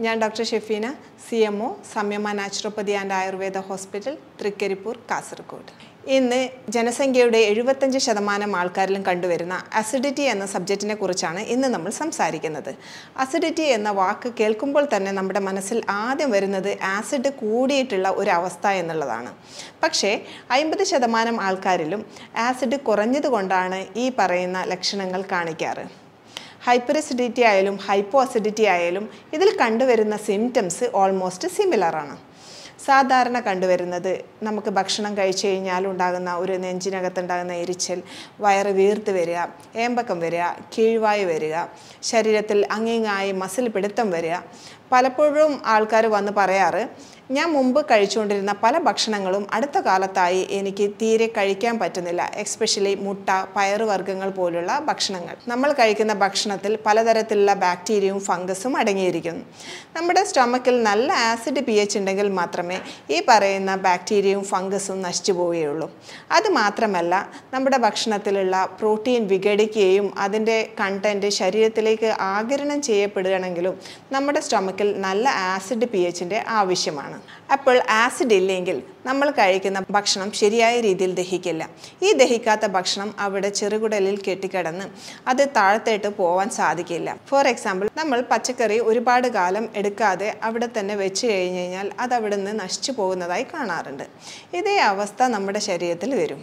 ഞാൻ doctor Shefeena C M O Samyama naturopathy and Ayurveda hospital Thrikaripur Kasaragod ഇന്ന് ജനസംഖ്യയുടെ എഴുപത്തഞ്ച് ശതമാനം ആൾക്കാരിലും കണ്ടുവരുന്ന അസിഡിറ്റി എന്ന സബ്ജക്റ്റിനെ കുറിച്ചാണ് ഇന്ന് നമ്മൾ സംസാരിക്കുന്നത് അസിഡിറ്റി എന്ന വാക്ക് കേൾക്കുമ്പോൾ തന്നെ നമ്മുടെ മനസ്സിൽ ആദ്യം വരുന്നത് ആസിഡ് കൂടിയിട്ടുള്ള ഒരു അവസ്ഥ എന്നുള്ളതാണ് പക്ഷേ അമ്പത് ശതമാനം ആൾക്കാരിലും ആസിഡ് കുറഞ്ഞതുകൊണ്ടാണ് ഈ പറയുന്ന ലക്ഷണങ്ങൾ കാണിക്കാറ് ഹൈപ്പർ അസിഡിറ്റി ആയാലും ഹൈപ്പോ അസിഡിറ്റി ആയാലും ഇതിൽ കണ്ടുവരുന്ന സിംറ്റംസ് ഓൾമോസ്റ്റ് സിമിലറാണ് സാധാരണ കണ്ടുവരുന്നത് നമുക്ക് ഭക്ഷണം കഴിച്ചു കഴിഞ്ഞാൽ ഉണ്ടാകുന്ന ഒരു നെഞ്ചിനകത്തുണ്ടാകുന്ന എരിച്ചൽ വയറ് വീർത്ത് വരിക ഏമ്പക്കം വരിക കീഴ്വായു വരിക ശരീരത്തിൽ അങ്ങിങ്ങായി മസിൽ പിടുത്തം വരിക പലപ്പോഴും ആൾക്കാർ വന്ന് പറയാറ് ഞാൻ മുമ്പ് കഴിച്ചുകൊണ്ടിരുന്ന പല ഭക്ഷണങ്ങളും അടുത്ത കാലത്തായി എനിക്ക് തീരെ കഴിക്കാൻ പറ്റുന്നില്ല എക്സ്പെഷ്യലി മുട്ട പയറുവർഗ്ഗങ്ങൾ പോലുള്ള ഭക്ഷണങ്ങൾ നമ്മൾ കഴിക്കുന്ന ഭക്ഷണത്തിൽ പലതരത്തിലുള്ള ബാക്ടീരിയയും ഫംഗസും അടങ്ങിയിരിക്കുന്നു നമ്മുടെ സ്റ്റൊമക്കിൽ നല്ല ആസിഡ് പി എച്ച് ഉണ്ടെങ്കിൽ മാത്രമേ ഈ പറയുന്ന ബാക്ടീരിയയും ഫംഗസും നശിച്ചു പോവുകയുള്ളൂ അത് മാത്രമല്ല നമ്മുടെ ഭക്ഷണത്തിലുള്ള പ്രോട്ടീൻ വിഘടിക്കുകയും അതിൻ്റെ കണ്ടൻറ്റ് ശരീരത്തിലേക്ക് ആഗിരണം ചെയ്യപ്പെടുകയാണെങ്കിലും നമ്മുടെ സ്റ്റൊമക്കിൽ നല്ല ആസിഡ് പി എച്ചിൻ്റെ ആവശ്യമാണ് അപ്പോൾ ആസിഡ് ഇല്ലെങ്കിൽ നമ്മൾ കഴിക്കുന്ന ഭക്ഷണം ശരിയായ രീതിയിൽ ദഹിക്കില്ല ഈ ദഹിക്കാത്ത ഭക്ഷണം അവിടെ ചെറുകുടലിൽ കെട്ടിക്കിടന്ന് അത് താഴത്തേട്ട് പോവാൻ സാധിക്കില്ല ഫോർ എക്സാമ്പിൾ നമ്മൾ പച്ചക്കറി ഒരുപാട് കാലം എടുക്കാതെ അവിടെ തന്നെ വെച്ച് കഴിഞ്ഞ് കഴിഞ്ഞാൽ അത് അവിടെ നിന്ന് നശിച്ചു പോകുന്നതായി കാണാറുണ്ട് ഇതേ അവസ്ഥ നമ്മുടെ ശരീരത്തിൽ വരും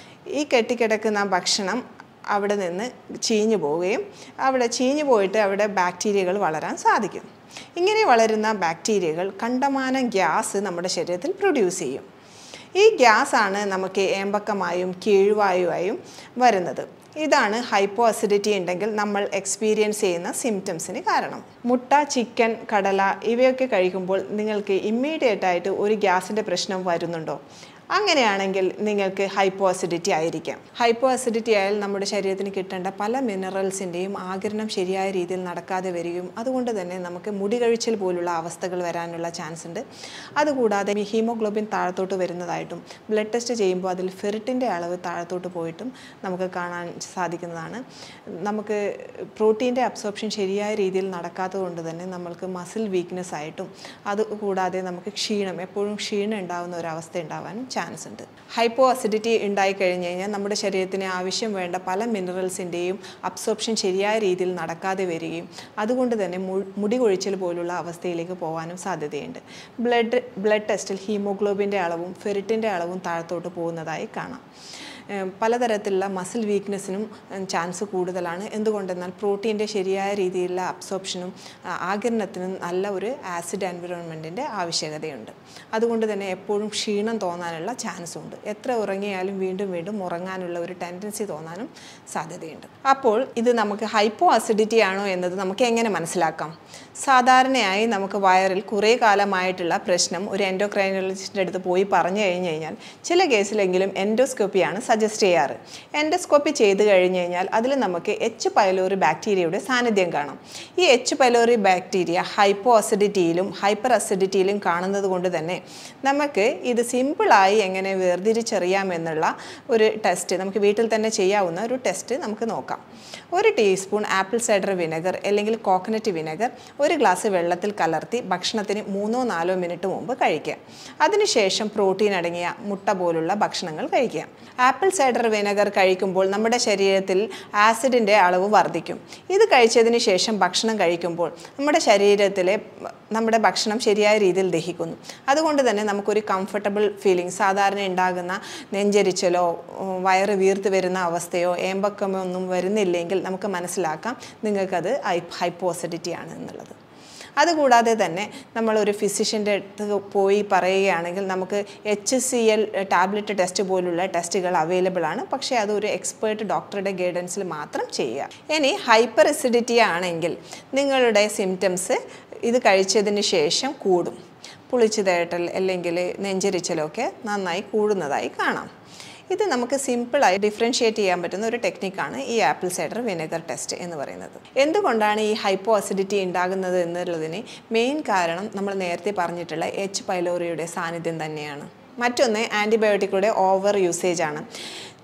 ഈ കെട്ടിക്കിടക്കുന്ന ഭക്ഷണം അവിടെ നിന്ന് ചീഞ്ഞു പോവുകയും അവിടെ ചീഞ്ഞു പോയിട്ട് അവിടെ ബാക്ടീരിയകൾ വളരാൻ സാധിക്കും ഇങ്ങനെ വളരുന്ന ബാക്ടീരിയകൾ കണ്ടമാനം ഗ്യാസ് നമ്മുടെ ശരീരത്തിൽ പ്രൊഡ്യൂസ് ചെയ്യും ഈ ഗ്യാസാണ് നമുക്ക് ഏമ്പക്കമായും കീഴ്വായുവായും വരുന്നത് ഇതാണ് ഹൈപ്പോ അസിഡിറ്റി ഉണ്ടെങ്കിൽ നമ്മൾ എക്സ്പീരിയൻസ് ചെയ്യുന്ന സിംറ്റംസിന് കാരണം മുട്ട ചിക്കൻ കടല ഇവയൊക്കെ കഴിക്കുമ്പോൾ നിങ്ങൾക്ക് ഇമ്മീഡിയറ്റ് ആയിട്ട് ഒരു ഗ്യാസിൻ്റെ പ്രശ്നം വരുന്നുണ്ടോ അങ്ങനെയാണെങ്കിൽ നിങ്ങൾക്ക് ഹൈപ്പോ അസിഡിറ്റി ആയിരിക്കാം ഹൈപ്പോ അസിഡിറ്റി ആയാൽ നമ്മുടെ ശരീരത്തിന് കിട്ടേണ്ട പല മിനറൽസിൻ്റെയും ആകിരണം ശരിയായ രീതിയിൽ നടക്കാതെ വരികയും അതുകൊണ്ട് തന്നെ നമുക്ക് മുടി കഴിച്ചൽ പോലുള്ള അവസ്ഥകൾ വരാനുള്ള ചാൻസ് ഉണ്ട് അതുകൂടാതെ ഈ ഹീമോഗ്ലോബിൻ താഴത്തോട്ട് വരുന്നതായിട്ടും ബ്ലഡ് ടെസ്റ്റ് ചെയ്യുമ്പോൾ അതിൽ ഫെറിറ്റിൻ്റെ അളവ് താഴത്തോട്ട് പോയിട്ടും നമുക്ക് കാണാൻ സാധിക്കുന്നതാണ് നമുക്ക് പ്രോട്ടീൻ്റെ അബ്സോർപ്ഷൻ ശരിയായ രീതിയിൽ നടക്കാത്തത് കൊണ്ട് തന്നെ നമ്മൾക്ക് മസിൽ വീക്ക്നെസ് ആയിട്ടും അതുകൂടാതെ നമുക്ക് ക്ഷീണം എപ്പോഴും ക്ഷീണം ഉണ്ടാകുന്ന ഒരവസ്ഥ ഉണ്ടാവാനും ചാൻസ് ഉണ്ട് ഹൈപ്പോ അസിഡിറ്റി ഉണ്ടായി കഴിഞ്ഞ് കഴിഞ്ഞാൽ നമ്മുടെ ശരീരത്തിന് ആവശ്യം വേണ്ട പല മിനറൽസിൻ്റെയും അബ്സോർപ്ഷൻ ശരിയായ രീതിയിൽ നടക്കാതെ വരികയും അതുകൊണ്ട് തന്നെ മുടി കൊഴിച്ചൽ പോലുള്ള അവസ്ഥയിലേക്ക് പോകാനും സാധ്യതയുണ്ട് ബ്ലഡ് ബ്ലഡ് ടെസ്റ്റിൽ ഹീമോഗ്ലോബിൻ്റെ അളവും ഫെറിറ്റിൻ്റെ അളവും താഴത്തോട്ട് പോകുന്നതായി കാണാം പലതരത്തിലുള്ള മസിൽ വീക്ക്നെസ്സിനും ചാൻസ് കൂടുതലാണ് എന്തുകൊണ്ടെന്നാൽ പ്രോട്ടീൻ്റെ ശരിയായ രീതിയിലുള്ള അബ്സോർപ്ഷനും ആകിരണത്തിനും നല്ല ഒരു ആസിഡ് എൻവിറോൺമെൻറ്റിൻ്റെ ആവശ്യകതയുണ്ട് അതുകൊണ്ട് തന്നെ എപ്പോഴും ക്ഷീണം തോന്നാനുള്ള ചാൻസ് ഉണ്ട് എത്ര ഉറങ്ങിയാലും വീണ്ടും വീണ്ടും ഉറങ്ങാനുള്ള ഒരു ടെൻഡൻസി തോന്നാനും സാധ്യതയുണ്ട് അപ്പോൾ ഇത് നമുക്ക് ഹൈപ്പോ അസിഡിറ്റി ആണോ എന്നത് നമുക്ക് എങ്ങനെ മനസ്സിലാക്കാം സാധാരണയായി നമുക്ക് വയറിൽ കുറേ കാലമായിട്ടുള്ള പ്രശ്നം ഒരു എൻഡോക്രൈനോളജിസ്റ്റിൻ്റെ അടുത്ത് പോയി പറഞ്ഞു കഴിഞ്ഞ് കഴിഞ്ഞാൽ ചില കേസിലെങ്കിലും എൻഡോസ്കോപ്പിയാണ് സജസ്റ്റ് ചെയ്യാറ് എൻഡോസ്കോപ്പി ചെയ്ത് കഴിഞ്ഞ് കഴിഞ്ഞാൽ അതിൽ നമുക്ക് എച്ച് പൈലോറി ബാക്ടീരിയയുടെ സാന്നിധ്യം കാണാം ഈ എച്ച് പൈലോറി ബാക്ടീരിയ ഹൈപ്പോ അസിഡിറ്റിയിലും ഹൈപ്പർ അസിഡിറ്റിയിലും കാണുന്നത് കൊണ്ട് തന്നെ നമുക്ക് ഇത് സിമ്പിളായി എങ്ങനെ വേർതിരിച്ചറിയാമെന്നുള്ള ഒരു ടെസ്റ്റ് നമുക്ക് വീട്ടിൽ തന്നെ ചെയ്യാവുന്ന ഒരു ടെസ്റ്റ് നമുക്ക് നോക്കാം ഒരു ടീസ്പൂൺ ആപ്പിൾ സൈഡർ വിനെഗർ അല്ലെങ്കിൽ കോക്കനട്ട് വിനെഗർ ഒരു ഗ്ലാസ് വെള്ളത്തിൽ കലർത്തി ഭക്ഷണത്തിന് മൂന്നോ നാലോ മിനിറ്റ് മുമ്പ് കഴിക്കുക അതിനുശേഷം പ്രോട്ടീൻ അടങ്ങിയ മുട്ട പോലുള്ള ഭക്ഷണങ്ങൾ കഴിക്കുക ആപ്പിൾ സൈഡർ വിനെഗർ കഴിക്കുമ്പോൾ നമ്മുടെ ശരീരത്തിൽ ആസിഡിൻ്റെ അളവ് വർദ്ധിക്കും ഇത് കഴിച്ചതിന് ശേഷം ഭക്ഷണം കഴിക്കുമ്പോൾ നമ്മുടെ ശരീരത്തിലെ നമ്മുടെ ഭക്ഷണം ശരിയായ രീതിയിൽ ദഹിക്കുന്നു അതുകൊണ്ട് തന്നെ നമുക്കൊരു കംഫർട്ടബിൾ ഫീലിംഗ് സാധാരണ ഉണ്ടാകുന്ന നെഞ്ചരിച്ചലോ വയറ് വീർത്ത് വരുന്ന അവസ്ഥയോ ഏമ്പക്കമോ ഒന്നും വരുന്നില്ലെങ്കിൽ നമുക്ക് മനസ്സിലാക്കാം നിങ്ങൾക്കത് ഹൈപ്പോസിഡിറ്റി ആണ് എന്നുള്ളത് അതുകൂടാതെ തന്നെ നമ്മളൊരു ഫിസിഷ്യൻ്റെ അടുത്ത് പോയി പറയുകയാണെങ്കിൽ നമുക്ക് H C L tablet test പോലുള്ള ടെസ്റ്റുകൾ അവൈലബിൾ ആണ് പക്ഷേ അതൊരു എക്സ്പേർട്ട് ഡോക്ടറുടെ ഗൈഡൻസിൽ മാത്രം ചെയ്യുക ഇനി ഹൈപ്പർ അസിഡിറ്റി ആണെങ്കിൽ നിങ്ങളുടെ സിംറ്റംസ് ഇത് കഴിച്ചതിന് ശേഷം കൂടും പുളിച്ചു തേട്ടൽ അല്ലെങ്കിൽ നെഞ്ചരിച്ചലൊക്കെ നന്നായി കൂടുന്നതായി കാണാം ഇത് നമുക്ക് സിമ്പിളായി ഡിഫറൻഷിയേറ്റ് ചെയ്യാൻ പറ്റുന്ന ഒരു ടെക്നിക്കാണ് ഈ ആപ്പിൾ സൈഡർ വിനെഗർ ടെസ്റ്റ് എന്ന് പറയുന്നത് എന്തുകൊണ്ടാണ് ഈ ഹൈപ്പോ അസിഡിറ്റി ഉണ്ടാകുന്നത് എന്നുള്ളതിന് മെയിൻ കാരണം നമ്മൾ നേരത്തെ പറഞ്ഞിട്ടുള്ള എച്ച് പൈലോറിയുടെ സാന്നിധ്യം തന്നെയാണ് മറ്റൊന്ന് ആൻറ്റിബയോട്ടിക്കുകളുടെ ഓവർ യൂസേജ് ആണ്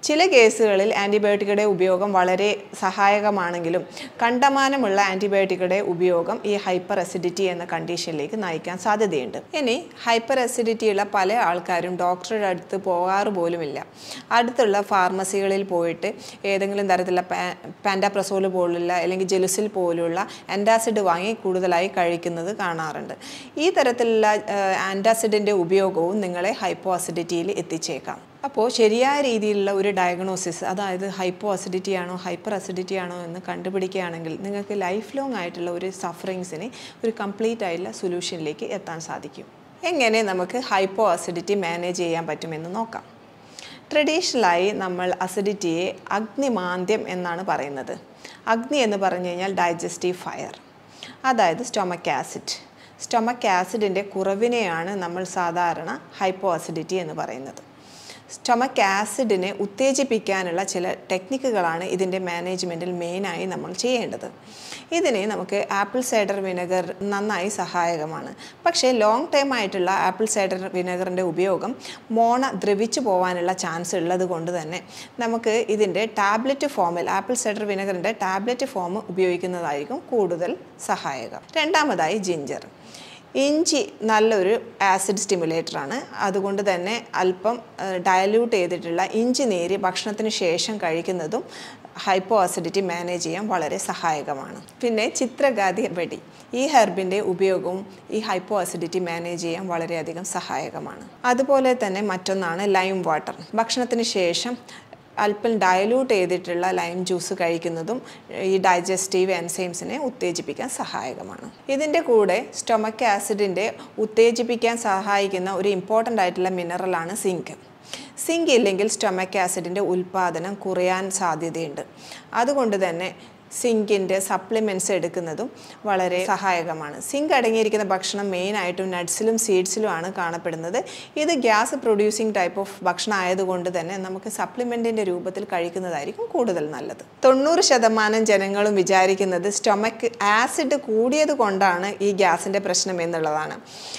ചില കേസുകളിൽ ആൻറ്റിബയോട്ടിക്കുകളുടെ ഉപയോഗം വളരെ സഹായകമാണെങ്കിലും കണ്ടമാനമുള്ള ആൻറ്റിബയോട്ടിക്കുകളുടെ ഉപയോഗം ഈ ഹൈപ്പർ അസിഡിറ്റി എന്ന കണ്ടീഷനിലേക്ക് നയിക്കാൻ സാധ്യതയുണ്ട് ഇനി ഹൈപ്പർ അസിഡിറ്റി ഉള്ള പല ആൾക്കാരും ഡോക്ടറുടെ അടുത്ത് പോകാറ് പോലുമില്ല അടുത്തുള്ള ഫാർമസികളിൽ പോയിട്ട് ഏതെങ്കിലും തരത്തിലുള്ള പാൻഡാപ്രസോൾ പോലുള്ള അല്ലെങ്കിൽ ജെലുസിൽ പോലുള്ള ആൻറ്റാസിഡ് വാങ്ങി കൂടുതലായി കഴിക്കുന്നത് കാണാറുണ്ട് ഈ തരത്തിലുള്ള ആൻറ്റാസിഡിൻ്റെ ഉപയോഗവും നിങ്ങളെ ഹൈപ്പോ അസിഡിറ്റിയിൽ എത്തിച്ചേക്കാം അപ്പോൾ ശരിയായ രീതിയിലുള്ള ഒരു ഡയഗ്നോസിസ് അതായത് ഹൈപ്പോ അസിഡിറ്റി ആണോ ഹൈപ്പർ അസിഡിറ്റി ആണോ എന്ന് കണ്ടുപിടിക്കുകയാണെങ്കിൽ നിങ്ങൾക്ക് ലൈഫ് ലോങ് ആയിട്ടുള്ള ഒരു സഫറിങ്സിന് ഒരു കംപ്ലീറ്റ് ആയിട്ടുള്ള സൊല്യൂഷനിലേക്ക് എത്താൻ സാധിക്കും എങ്ങനെ നമുക്ക് ഹൈപ്പോ അസിഡിറ്റി മാനേജ് ചെയ്യാൻ പറ്റുമെന്ന് നോക്കാം ട്രഡീഷണലായി നമ്മൾ അസിഡിറ്റിയെ അഗ്നിമാന്ദ്യം എന്നാണ് പറയുന്നത് അഗ്നി എന്ന് പറഞ്ഞു കഴിഞ്ഞാൽ ഡൈജസ്റ്റീവ് ഫയർ അതായത് സ്റ്റൊമക് ആസിഡ് സ്റ്റൊമക് ആസിഡിൻ്റെ കുറവിനെയാണ് നമ്മൾ സാധാരണ ഹൈപ്പോ അസിഡിറ്റി എന്ന് പറയുന്നത് സ്റ്റൊമക് ആസിഡിനെ ഉത്തേജിപ്പിക്കാനുള്ള ചില ടെക്നിക്കുകളാണ് ഇതിൻ്റെ മാനേജ്മെൻറ്റിൽ മെയിനായി നമ്മൾ ചെയ്യേണ്ടത് ഇതിന് നമുക്ക് ആപ്പിൾ സൈഡർ വിനെഗർ നന്നായി സഹായകമാണ് പക്ഷേ ലോങ് ടൈം ആയിട്ടുള്ള ആപ്പിൾ സൈഡർ വിനെഗറിൻ്റെ ഉപയോഗം മോണ ദ്രവിച്ചു പോകാനുള്ള ചാൻസ് ഉള്ളത് കൊണ്ട് തന്നെ നമുക്ക് ഇതിൻ്റെ ടാബ്ലറ്റ് ഫോമിൽ ആപ്പിൾ സൈഡർ വിനെഗറിൻ്റെ ടാബ്ലറ്റ് ഫോം ഉപയോഗിക്കുന്നതായിരിക്കും കൂടുതൽ സഹായകം രണ്ടാമതായി ജിഞ്ചർ ഇഞ്ചി നല്ലൊരു ആസിഡ് സ്റ്റിമുലേറ്ററാണ് അതുകൊണ്ട് തന്നെ അല്പം ഡയല്യൂട്ട് ചെയ്തിട്ടുള്ള ഇഞ്ചി നീര് ഭക്ഷണത്തിന് ശേഷം കഴിക്കുന്നതും ഹൈപ്പോ അസിഡിറ്റി മാനേജ് ചെയ്യാൻ വളരെ സഹായകമാണ് പിന്നെ ചിത്രഗാതി വെടി ഈ ഹെർബിൻ്റെ ഉപയോഗവും ഈ ഹൈപ്പോ അസിഡിറ്റി മാനേജ് ചെയ്യാൻ വളരെയധികം സഹായകമാണ് അതുപോലെ തന്നെ മറ്റൊന്നാണ് ലൈം വാട്ടർ ഭക്ഷണത്തിന് ശേഷം അല്പം ഡയലൂട്ട് ചെയ്തിട്ടുള്ള ലൈം ജ്യൂസ് കഴിക്കുന്നതും ഈ ഡൈജസ്റ്റീവ് എൻസൈംസിനെ ഉത്തേജിപ്പിക്കാൻ സഹായകമാണ് ഇതിൻ്റെ കൂടെ സ്റ്റൊമക് ആസിഡിൻ്റെ ഉത്തേജിപ്പിക്കാൻ സഹായിക്കുന്ന ഒരു ഇമ്പോർട്ടൻ്റ് ആയിട്ടുള്ള മിനറലാണ് സിങ്ക് സിങ്ക് ഇല്ലെങ്കിൽ സ്റ്റൊമക് ആസിഡിൻ്റെ ഉൽപ്പാദനം കുറയാൻ സാധ്യതയുണ്ട് അതുകൊണ്ട് തന്നെ സിങ്കിൻ്റെ സപ്ലിമെൻറ്റ്സ് എടുക്കുന്നതും വളരെ സഹായകമാണ് സിങ്ക് അടങ്ങിയിരിക്കുന്ന ഭക്ഷണം മെയിനായിട്ടും നട്ട്സിലും സീഡ്സിലുമാണ് കാണപ്പെടുന്നത് ഇത് ഗ്യാസ് പ്രൊഡ്യൂസിങ് ടൈപ്പ് ഓഫ് ഭക്ഷണം ആയതുകൊണ്ട് തന്നെ നമുക്ക് സപ്ലിമെൻറ്റിൻ്റെ രൂപത്തിൽ കഴിക്കുന്നതായിരിക്കും കൂടുതൽ നല്ലത് തൊണ്ണൂറ് ശതമാനം ജനങ്ങളും വിചാരിക്കുന്നത് സ്റ്റൊമക്ക് ആസിഡ് കൂടിയത് കൊണ്ടാണ് ഈ ഗ്യാസിൻ്റെ പ്രശ്നം എന്നുള്ളതാണ്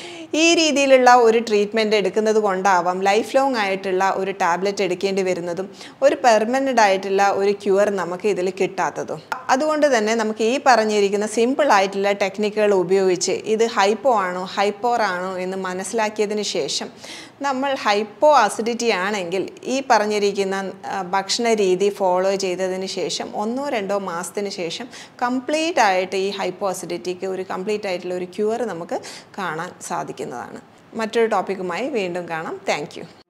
ഈ രീതിയിലുള്ള ഒരു ട്രീറ്റ്മെൻറ്റ് എടുക്കുന്നത് കൊണ്ടാവാം ലൈഫ് ലോങ് ആയിട്ടുള്ള ഒരു ടാബ്ലറ്റ് എടുക്കേണ്ടി വരുന്നതും ഒരു പെർമനൻ്റ് ആയിട്ടുള്ള ഒരു ക്യൂർ നമുക്ക് ഇതിൽ കിട്ടാത്തതും അതുകൊണ്ട് തന്നെ നമുക്ക് ഈ പറഞ്ഞിരിക്കുന്ന സിമ്പിൾ ആയിട്ടുള്ള ടെക്നിക്കുകൾ ഉപയോഗിച്ച് ഇത് ഹൈപ്പോ ആണോ ഹൈപ്പോർ ആണോ എന്ന് മനസ്സിലാക്കിയതിന് ശേഷം നമ്മൾ ഹൈപ്പോ അസിഡിറ്റി ആണെങ്കിൽ ഈ പറഞ്ഞിരിക്കുന്ന ഭക്ഷണ രീതി ഫോളോ ചെയ്തതിന് ശേഷം ഒന്നോ രണ്ടോ മാസത്തിന് ശേഷം കംപ്ലീറ്റ് ആയിട്ട് ഈ ഹൈപ്പോ അസിഡിറ്റിക്ക് ഒരു കംപ്ലീറ്റ് ആയിട്ടുള്ള ഒരു ക്യൂർ നമുക്ക് കാണാൻ സാധിക്കുന്നതാണ് മറ്റൊരു ടോപ്പിക്കുമായി വീണ്ടും കാണാം താങ്ക്